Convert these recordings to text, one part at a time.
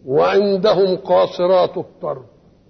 وعندهم قاصرات الطرف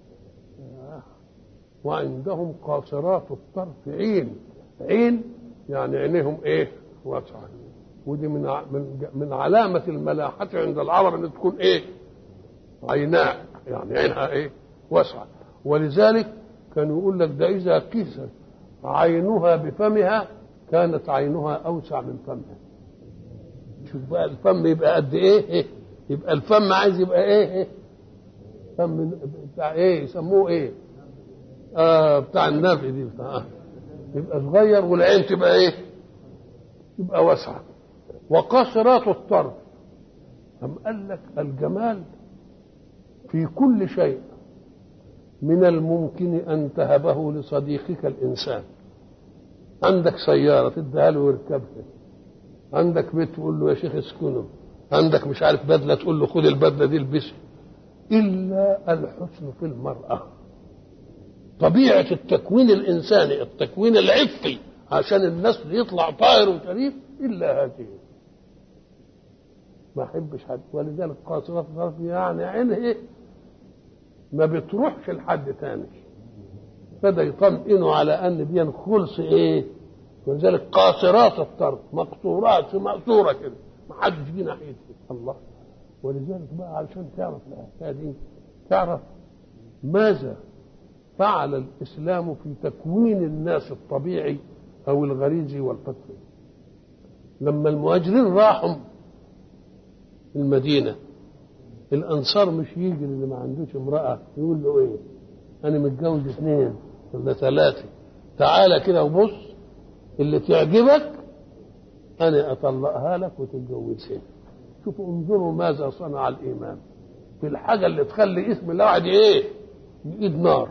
وعندهم قاصرات الطرف عين عين يعني عينيهم ايه واسعه ودي من من من علامه الملاحه عند العرب ان تكون ايه عيناء يعني عينها ايه واسعه ولذلك كان يقول لك ده اذا كست عينها بفمها كانت عينها اوسع من فمها شوف بقى الفم يبقى قد ايه, إيه؟ يبقى الفم عايز يبقى ايه, إيه؟ فم بتاع ايه يسموه ايه آه بتاع النفع دي بتاع آه. يبقى صغير والعين تبقى ايه تبقى واسعه وقاصرات الطرف أم قال لك الجمال في كل شيء من الممكن أن تهبه لصديقك الإنسان عندك سيارة تديها له ويركبها عندك بيت تقول له يا شيخ اسكنه عندك مش عارف بدلة تقول له خد البدلة دي البسها إلا الحسن في المرأة طبيعة التكوين الإنساني التكوين العفي عشان الناس يطلع طاهر وشريف إلا هذه ما أحبش حد ولذلك قاصرات الطرف يعني عينه إيه ما بتروحش لحد تاني بدا يطمئنوا على ان دي خلص ايه ولذلك قاصرات الطرف مقصورات مقصوره كده ما حدش جه ناحيتها الله ولذلك بقى علشان تعرف الحكايه دي تعرف ماذا فعل الاسلام في تكوين الناس الطبيعي او الغريزي والفطري لما المهاجرين راحوا المدينه الانصار مش يجي اللي ما عندوش امراه يقول له ايه انا متجوز اثنين ولا ثلاثه تعالى كده وبص اللي تعجبك انا اطلقها لك وتتجوزها شوفوا انظروا ماذا صنع الايمان في الحاجه اللي تخلي اسم الواحد ايه بايد نار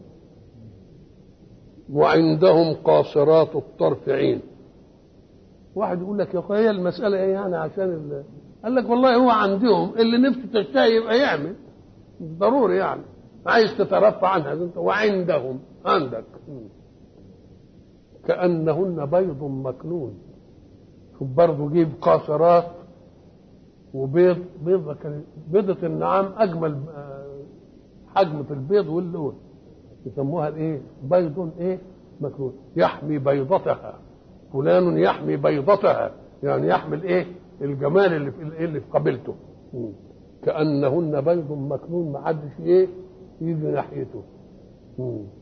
وعندهم قاصرات الطرف عين واحد يقول لك يا اخويا هي المساله ايه يعني عشان قال لك والله هو عندهم اللي نفسه تشتهي يبقى يعمل ضروري يعني عايز تترفع عنها انت وعندهم عندك كأنهن بيض مكنون شوف برضه جيب قاصرات وبيض بيضة كان بيضة النعام أجمل حجم في البيض واللون يسموها الايه؟ بيض ايه؟ مكنون يحمي بيضتها فلان يحمي بيضتها يعني يحمل ايه؟ الجمال اللي في اللي في قبيلته كأنهن بيض مكنون ما حدش ايه يجي ناحيته